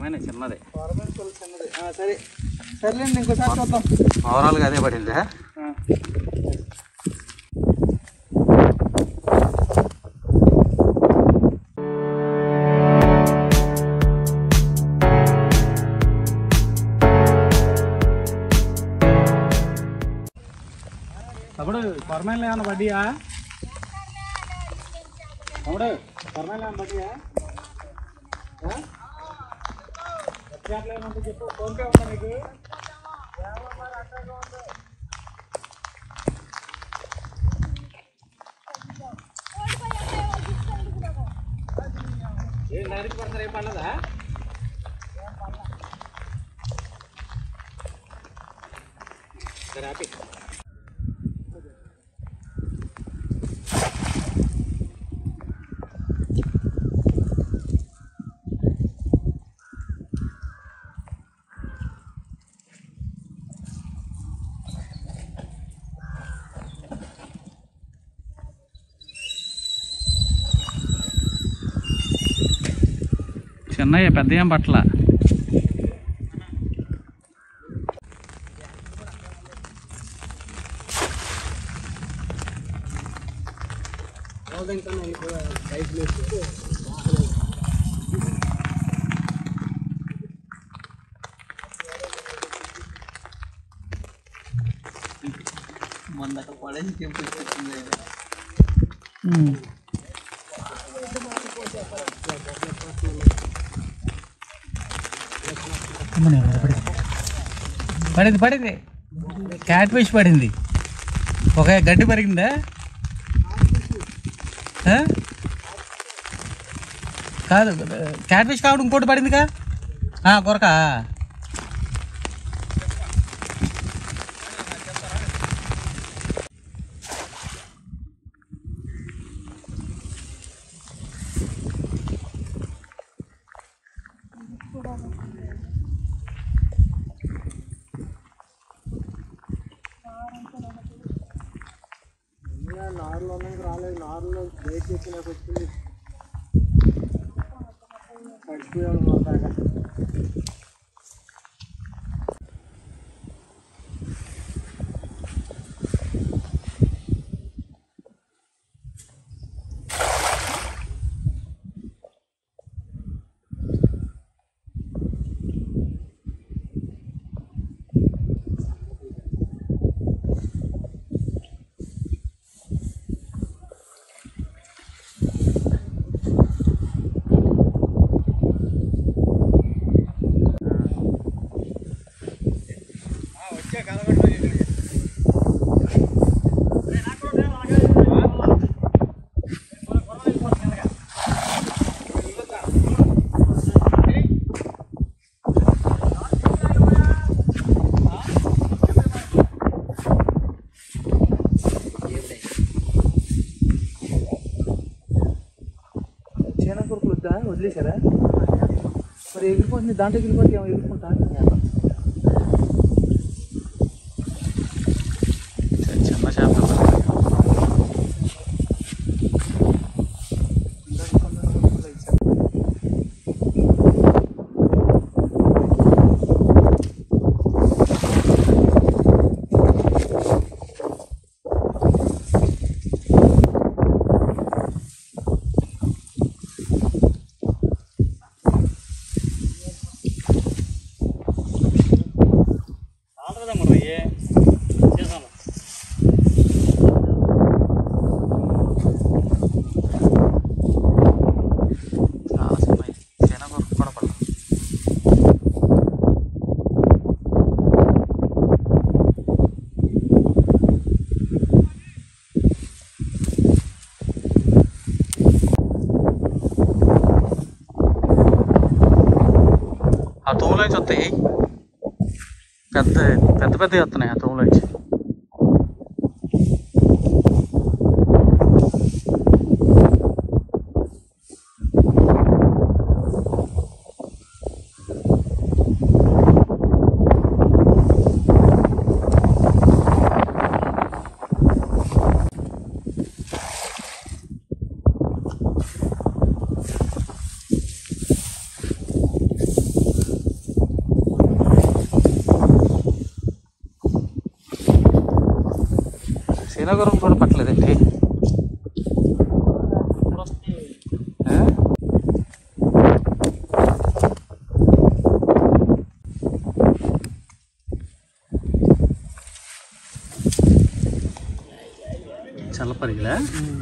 కొరమైన చిన్నది government school చిన్నది ఆ, సరే సర్లేండి ఇంకోసారి చూద్దాం ఓవరాల్గా అదే పడింది ఆ. తమ్ముడు కొరమైన ఏమన్నా పడ్డాయా తమ్ముడు కొరమైన ఏమన్నా పడ్డాయా చెప్పు ఫోన్పే ఉందా నీకు ఏం డైరెక్ట్ పడతారు ఏం పడలేదా సరే ఆపి చిన్నయ్య పెద్ద ఏం పట్ల మొన్నక పడేసి తెప్పించింది పడింది పడింది క్యాట్ ఫిష్ పడింది ఒక గడ్డి పరిగిందా ఆ? కాదు క్యాట్ ఫిష్ కావడం ఇంకోటి పడిందిగా ఆ, కొరక నారులో ఉన్నాక రాలేదు నారులో వెయిట్ చేసి నాకు వచ్చింది పడిపోయాడు మొత్తాగా చైనా కొడుకులు వద్దా వదిలేశారా మరి ఎగిరిపోతుంది దాంట్లో ఎగిరిపోతే ఏమో ఎగురుకుంటా చిన్న చేప చాలా చిన్నవి చిన్న కొరకు కూడా పడలేదు ఆ తోములోంచి వస్తాయి పెద్ద పెద్ద పెద్ద వస్తున్నాయి ఆ తోములోంచి చిన్న గురం కూడా పట్టలేదండి ఆ? చల్ల పరిగిలా ఉమ్.